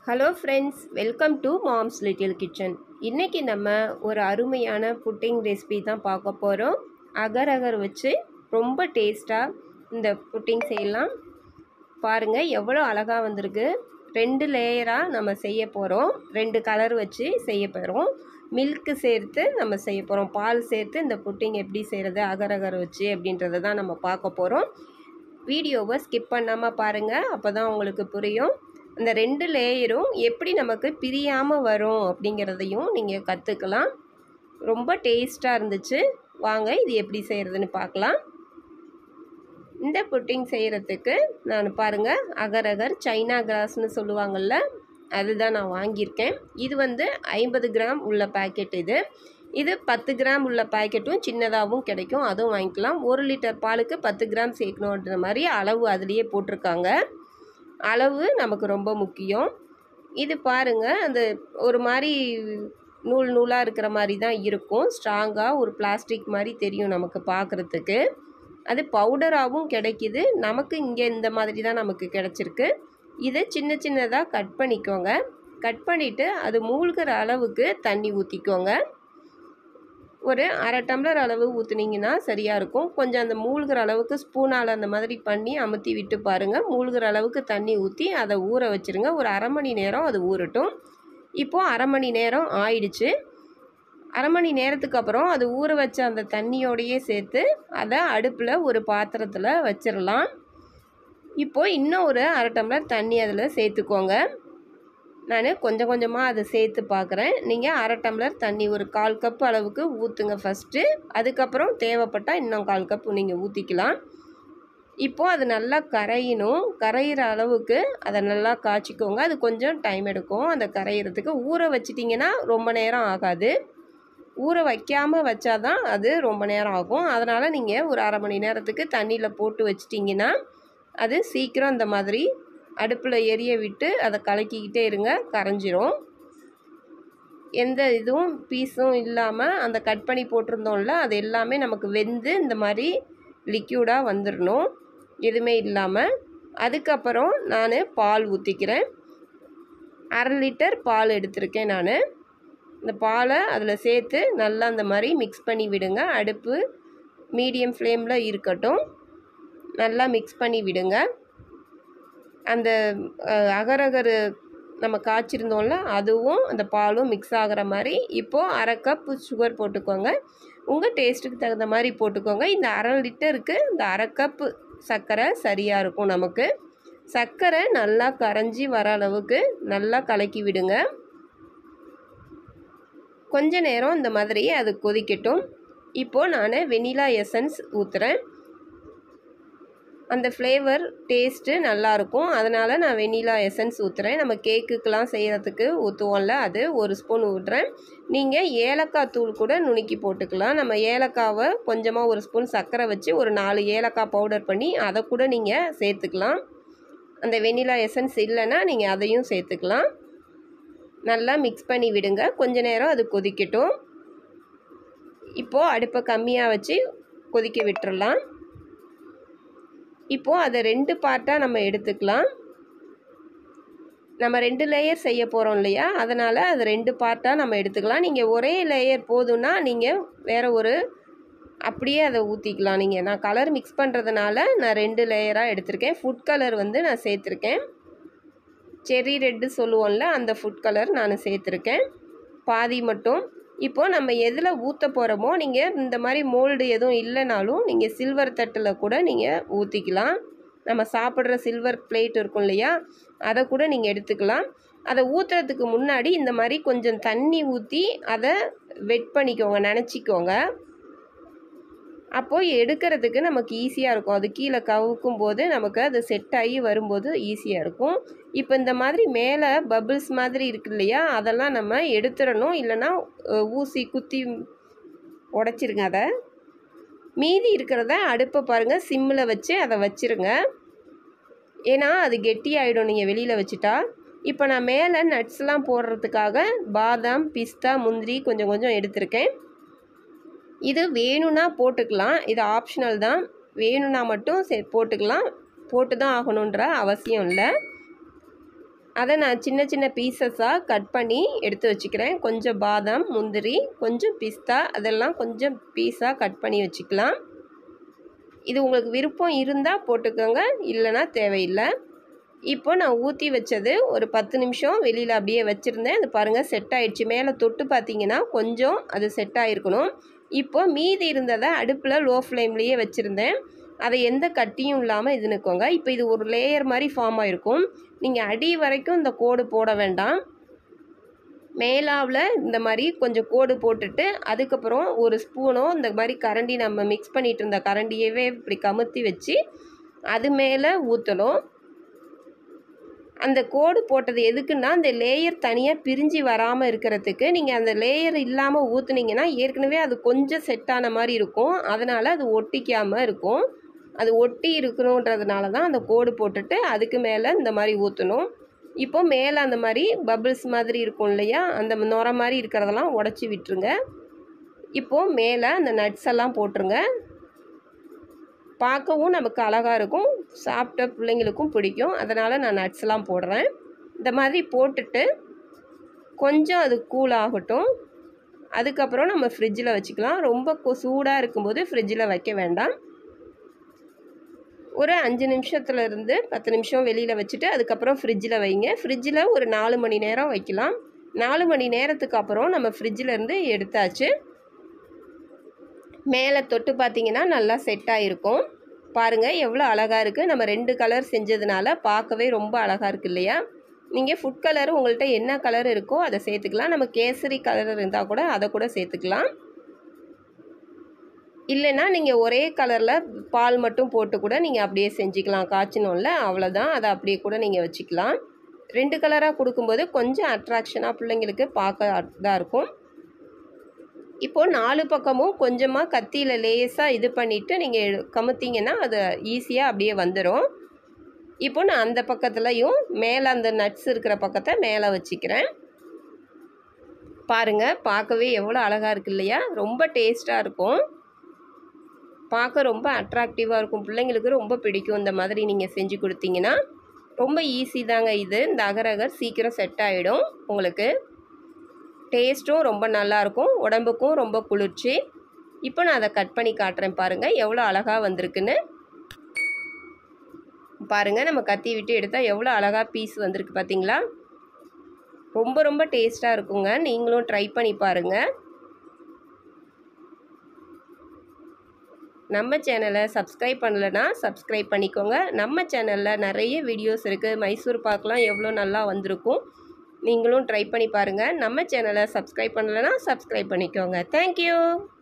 hello friends welcome to moms little kitchen இன்றைக்கி நம்ம ஒரு அருமையான புட்டிங் ரெசிபி தான் பார்க்க போகிறோம் அகர் அகர் வச்சு ரொம்ப டேஸ்ட்டாக இந்த புட்டிங் செய்யலாம் பாருங்கள் எவ்வளோ அழகாக வந்திருக்கு ரெண்டு லேயராக நம்ம செய்ய போகிறோம் ரெண்டு கலர் வச்சு செய்ய போகிறோம் மில்க்கு சேர்த்து நம்ம செய்ய போகிறோம் பால் சேர்த்து இந்த புட்டிங் எப்படி செய்கிறது அகர் அகர் வச்சு அப்படின்றத தான் நம்ம பார்க்க போகிறோம் வீடியோவை ஸ்கிப் பண்ணாமல் பாருங்கள் அப்போ தான் உங்களுக்கு புரியும் அந்த ரெண்டு லேயரும் எப்படி நமக்கு பிரியாமல் வரும் அப்படிங்கிறதையும் நீங்கள் கற்றுக்கலாம் ரொம்ப டேஸ்ட்டாக இருந்துச்சு வாங்க இது எப்படி செய்கிறதுன்னு பார்க்கலாம் இந்த புட்டிங் செய்கிறதுக்கு நான் பாருங்கள் அகர் அகர் சைனா கிராஸ்னு சொல்லுவாங்கள்ல அதுதான் நான் வாங்கியிருக்கேன் இது வந்து ஐம்பது கிராம் உள்ள பேக்கெட் இது இது பத்து கிராம் உள்ள பேக்கெட்டும் சின்னதாகவும் கிடைக்கும் அதுவும் வாங்கிக்கலாம் ஒரு லிட்டர் பாலுக்கு பத்து கிராம் சேர்க்கணுன்ற மாதிரி அளவு அதுலேயே போட்டிருக்காங்க அளவு நமக்கு ரொம்ப முக்கியம் இது பாருங்கள் அந்த ஒரு மாதிரி நூல் நூலாக இருக்கிற மாதிரி தான் இருக்கும் ஸ்ட்ராங்காக ஒரு பிளாஸ்டிக் மாதிரி தெரியும் நமக்கு பார்க்குறதுக்கு அது பவுடராகவும் கிடைக்கிது நமக்கு இங்கே இந்த மாதிரி தான் நமக்கு கிடச்சிருக்கு இதை சின்ன சின்னதாக கட் பண்ணிக்கோங்க கட் பண்ணிவிட்டு அது மூழ்கிற அளவுக்கு தண்ணி ஊற்றிக்கோங்க ஒரு அரை டம்ளர் அளவு ஊற்றுனீங்கன்னா சரியாக இருக்கும் கொஞ்சம் அந்த மூழ்கிற அளவுக்கு ஸ்பூனால் அந்த மாதிரி பண்ணி அமுத்தி விட்டு பாருங்கள் மூழ்கிற அளவுக்கு தண்ணி ஊற்றி அதை ஊற வச்சுருங்க ஒரு அரை மணி நேரம் அது ஊறட்டும் இப்போது அரை மணி நேரம் ஆயிடுச்சு அரை மணி நேரத்துக்கு அப்புறம் அது ஊற வச்ச அந்த தண்ணியோடையே சேர்த்து அதை அடுப்பில் ஒரு பாத்திரத்தில் வச்சிடலாம் இப்போது இன்னும் ஒரு அரை டம்ளர் தண்ணி அதில் சேர்த்துக்கோங்க நான் கொஞ்சம் கொஞ்சமாக அதை சேர்த்து பார்க்குறேன் நீங்கள் அரை டம்ளர் தண்ணி ஒரு கால் கப் அளவுக்கு ஊற்றுங்க ஃபஸ்ட்டு அதுக்கப்புறம் தேவைப்பட்டால் இன்னும் கால் கப் நீங்கள் ஊற்றிக்கலாம் இப்போது அது நல்லா கரையணும் கரையிற அளவுக்கு அதை நல்லா காய்ச்சிக்கோங்க அது கொஞ்சம் டைம் எடுக்கும் அந்த கரையிறதுக்கு ஊற வச்சிட்டிங்கன்னா ரொம்ப நேரம் ஆகாது ஊற வைக்காமல் வச்சாதான் அது ரொம்ப நேரம் ஆகும் அதனால் நீங்கள் ஒரு அரை மணி நேரத்துக்கு தண்ணியில் போட்டு வச்சிட்டிங்கன்னா அது சீக்கிரம் இந்த மாதிரி அடுப்பில் எரிய விட்டு அதை கலக்கிக்கிட்டே இருங்க கரைஞ்சிரும் எந்த இதுவும் பீஸும் இல்லாமல் அந்த கட் பண்ணி போட்டிருந்தோம்ல அது எல்லாமே நமக்கு வெந்து இந்த மாதிரி லிக்யூடாக வந்துடணும் எதுவுமே இல்லாமல் அதுக்கப்புறம் நான் பால் ஊற்றிக்கிறேன் அரை லிட்டர் பால் எடுத்திருக்கேன் நான் இந்த பாலை அதில் சேர்த்து நல்லா அந்த மாதிரி மிக்ஸ் பண்ணி விடுங்க அடுப்பு மீடியம் ஃப்ளேமில் இருக்கட்டும் நல்லா மிக்ஸ் பண்ணி விடுங்க அந்த அகரகர் நம்ம காய்ச்சிருந்தோம்ல அதுவும் அந்த பாலும் மிக்ஸ் ஆகிற மாதிரி இப்போது அரை கப் சுகர் போட்டுக்கோங்க உங்கள் டேஸ்ட்டுக்கு தகுந்த மாதிரி போட்டுக்கோங்க இந்த அரை லிட்டருக்கு இந்த அரை கப்பு சர்க்கரை சரியாக இருக்கும் நமக்கு சர்க்கரை நல்லா கரைஞ்சி வர அளவுக்கு நல்லா கலக்கி விடுங்க கொஞ்ச நேரம் இந்த மாதிரி அது கொதிக்கட்டும் இப்போது நான் வெனிலா எசன்ஸ் ஊற்றுறேன் அந்த ஃப்ளேவர் டேஸ்ட்டு நல்லாயிருக்கும் அதனால் நான் வெனிலா எசன்ஸ் ஊற்றுறேன் நம்ம கேக்குக்கெலாம் செய்கிறதுக்கு ஊற்றுவோம்ல அது ஒரு ஸ்பூன் ஊட்டுறேன் நீங்கள் ஏலக்காய் தூள் கூட நுணுக்கி போட்டுக்கலாம் நம்ம ஏலக்காவை கொஞ்சமாக ஒரு ஸ்பூன் சர்க்கரை வச்சு ஒரு நாலு ஏலக்காய் பவுடர் பண்ணி அதை கூட நீங்கள் சேர்த்துக்கலாம் அந்த வெனிலா எசன்ஸ் இல்லைன்னா நீங்கள் அதையும் சேர்த்துக்கலாம் நல்லா மிக்ஸ் பண்ணி விடுங்க கொஞ்ச நேரம் அது கொதிக்கட்டும் இப்போது அடுப்பை கம்மியாக வச்சு கொதிக்க விட்டுறலாம் இப்போது அதை ரெண்டு பார்ட்டாக நம்ம எடுத்துக்கலாம் நம்ம ரெண்டு லேயர் செய்ய போகிறோம் இல்லையா அதனால் அது ரெண்டு பார்ட்டாக நம்ம எடுத்துக்கலாம் நீங்கள் ஒரே லேயர் போதும்னா நீங்கள் வேறு ஒரு அப்படியே அதை ஊற்றிக்கலாம் நீங்கள் நான் கலர் மிக்ஸ் பண்ணுறதுனால நான் ரெண்டு லேயராக எடுத்திருக்கேன் ஃபுட் கலர் வந்து நான் சேர்த்துருக்கேன் செர்ரி ரெட்டு சொல்லுவோம்ல அந்த ஃபுட் கலர் நான் சேர்த்துருக்கேன் பாதி மட்டும் இப்போது நம்ம எதில் ஊற்ற போகிறோமோ நீங்கள் இந்த மாதிரி மோல்டு எதுவும் இல்லைனாலும் நீங்கள் சில்வர் தட்டில் கூட நீங்கள் ஊற்றிக்கலாம் நம்ம சாப்பிட்ற சில்வர் பிளேட் இருக்கும் இல்லையா அதை கூட நீங்கள் எடுத்துக்கலாம் அதை ஊற்றுறதுக்கு முன்னாடி இந்த மாதிரி கொஞ்சம் தண்ணி ஊற்றி அதை வெட் பண்ணிக்கோங்க நினச்சிக்கோங்க அப்போது எடுக்கிறதுக்கு நமக்கு ஈஸியாக இருக்கும் அது கீழே கவுக்கும் போது நமக்கு அது செட் ஆகி வரும்போது ஈஸியாக இருக்கும் இப்போ இந்த மாதிரி மேலே பபிள்ஸ் மாதிரி இருக்கு இல்லையா அதெல்லாம் நம்ம எடுத்துடணும் இல்லைன்னா ஊசி குத்தி உடச்சிருங்க அதை மீதி இருக்கிறத அடுப்பை பாருங்கள் சிம்மில் வச்சு அதை வச்சுருங்க ஏன்னா அது கெட்டியாயிடும் நீங்கள் வெளியில் வச்சுட்டா இப்போ நான் மேலே நட்ஸ்லாம் போடுறதுக்காக பாதாம் பிஸ்தா முந்திரி கொஞ்சம் கொஞ்சம் எடுத்திருக்கேன் இது வேணும்னா போட்டுக்கலாம் இது ஆப்ஷனல் தான் வேணும்னா மட்டும் சே போட்டுக்கலாம் போட்டு தான் ஆகணுன்ற அவசியம் இல்லை அதை நான் சின்ன சின்ன பீசஸாக கட் பண்ணி எடுத்து வச்சுக்கிறேன் கொஞ்சம் பாதாம் முந்திரி கொஞ்சம் பிஸ்தா அதெல்லாம் கொஞ்சம் பீஸாக கட் பண்ணி வச்சுக்கலாம் இது உங்களுக்கு விருப்பம் இருந்தால் போட்டுக்கோங்க இல்லைன்னா தேவையில்லை இப்போ நான் ஊற்றி வச்சது ஒரு பத்து நிமிஷம் வெளியில் அப்படியே வச்சுருந்தேன் அது பாருங்கள் செட் ஆயிடுச்சு மேலே தொட்டு பார்த்தீங்கன்னா கொஞ்சம் அது செட் ஆகிருக்கணும் இப்போ மீதி இருந்ததை அடுப்பில் லோ ஃப்ளேம்லேயே வச்சுருந்தேன் அதை எந்த கட்டியும் இல்லாமல் இதுனுக்கோங்க இப்போ இது ஒரு லேயர் மாதிரி ஃபார்ம் ஆகிருக்கும் நீங்கள் அடி வரைக்கும் இந்த கோடு போட வேண்டாம் மேலாவில் இந்த மாதிரி கொஞ்சம் கோடு போட்டுட்டு அதுக்கப்புறம் ஒரு ஸ்பூனோ இந்த மாதிரி கரண்டி நம்ம மிக்ஸ் பண்ணிகிட்டு இருந்த கரண்டியவே இப்படி கமுத்தி வச்சு அது மேலே ஊற்றணும் அந்த கோடு போட்டது எதுக்குன்னா அந்த லேயர் தனியாக பிரிஞ்சு வராமல் இருக்கிறதுக்கு நீங்கள் அந்த லேயர் இல்லாமல் ஊற்றுனீங்கன்னா ஏற்கனவே அது கொஞ்சம் செட் ஆன மாதிரி இருக்கும் அதனால் அது ஒட்டிக்காமல் இருக்கும் அது ஒட்டி இருக்கணுன்றதுனால தான் அந்த கோடு போட்டுட்டு அதுக்கு மேலே இந்த மாதிரி ஊற்றணும் இப்போ மேலே அந்த மாதிரி பபிள்ஸ் மாதிரி இருக்கும் இல்லையா அந்த நுர மாதிரி இருக்கிறதெல்லாம் உடச்சி விட்டுருங்க இப்போது மேலே அந்த நட்ஸ் எல்லாம் போட்டுருங்க பார்க்கவும் நமக்கு அழகாக இருக்கும் சாப்பிட்ட பிள்ளைங்களுக்கும் பிடிக்கும் அதனால் நான் நட்ஸ்லாம் போடுறேன் இந்த மாதிரி போட்டுட்டு கொஞ்சம் அது கூல் ஆகட்டும் அதுக்கப்புறம் நம்ம ஃப்ரிட்ஜில் வச்சுக்கலாம் ரொம்ப சூடாக இருக்கும்போது ஃப்ரிட்ஜில் வைக்க வேண்டாம் ஒரு அஞ்சு நிமிஷத்துலேருந்து பத்து நிமிஷம் வெளியில் வச்சுட்டு அதுக்கப்புறம் ஃப்ரிட்ஜில் வைங்க ஃப்ரிட்ஜில் ஒரு நாலு மணி நேரம் வைக்கலாம் நாலு மணி நேரத்துக்கு அப்புறம் நம்ம ஃப்ரிட்ஜிலேருந்து எடுத்தாச்சு மேலே தொட்டு பார்த்தீங்கன்னா நல்லா செட் ஆகிருக்கும் பாருங்கள் எவ்வளோ அழகாக இருக்குது நம்ம ரெண்டு கலர் செஞ்சதுனால பார்க்கவே ரொம்ப அழகாக இருக்குது இல்லையா நீங்கள் ஃபுட் கலர் உங்கள்கிட்ட என்ன கலர் இருக்கோ அதை சேர்த்துக்கலாம் நம்ம கேசரி கலர் இருந்தால் கூட அதை கூட சேர்த்துக்கலாம் இல்லைன்னா நீங்கள் ஒரே கலரில் பால் மட்டும் போட்டு கூட நீங்கள் அப்படியே செஞ்சுக்கலாம் காய்ச்சணும்ல அவ்வளோதான் அதை அப்படியே கூட நீங்கள் வச்சுக்கலாம் ரெண்டு கலராக கொடுக்கும்போது கொஞ்சம் அட்ராக்ஷனாக பிள்ளைங்களுக்கு பார்க்க இதாக இருக்கும் இப்போது நாலு பக்கமும் கொஞ்சமாக கத்தியில் லேஸாக இது பண்ணிவிட்டு நீங்கள் கமுத்திங்கன்னா அது ஈஸியாக அப்படியே வந்துடும் இப்போ நான் அந்த பக்கத்துலையும் மேலே அந்த நட்ஸ் இருக்கிற பக்கத்தை மேலே வச்சுக்கிறேன் பாருங்கள் பார்க்கவே எவ்வளோ அழகாக இருக்கு இல்லையா ரொம்ப டேஸ்ட்டாக இருக்கும் பார்க்க ரொம்ப அட்ராக்டிவாக இருக்கும் பிள்ளைங்களுக்கு ரொம்ப பிடிக்கும் இந்த மாதிரி நீங்கள் செஞ்சு கொடுத்தீங்கன்னா ரொம்ப ஈஸி தாங்க இது இந்த அகரகர் சீக்கிரம் செட் ஆகிடும் உங்களுக்கு டேஸ்ட்டும் ரொம்ப நல்லாயிருக்கும் உடம்புக்கும் ரொம்ப குளிர்ச்சி இப்போ நான் அதை கட் பண்ணி காட்டுறேன் பாருங்கள் எவ்வளோ அழகாக வந்திருக்குன்னு பாருங்கள் நம்ம கத்தி விட்டு எடுத்தால் எவ்வளோ அழகாக பீஸ் வந்திருக்கு பார்த்தீங்களா ரொம்ப ரொம்ப டேஸ்ட்டாக இருக்குங்க நீங்களும் ட்ரை பண்ணி பாருங்கள் நம்ம சேனலை சப்ஸ்கிரைப் பண்ணலைன்னா சப்ஸ்கிரைப் பண்ணிக்கோங்க நம்ம சேனலில் நிறைய வீடியோஸ் இருக்குது மைசூர் பாக்கெலாம் எவ்வளோ நல்லா வந்திருக்கும் நீங்களும் ட்ரை பண்ணி பாருங்கள் நம்ம சேனலை சப்ஸ்கிரைப் பண்ணலைன்னா சப்ஸ்கிரைப் பண்ணிக்கோங்க தேங்க்யூ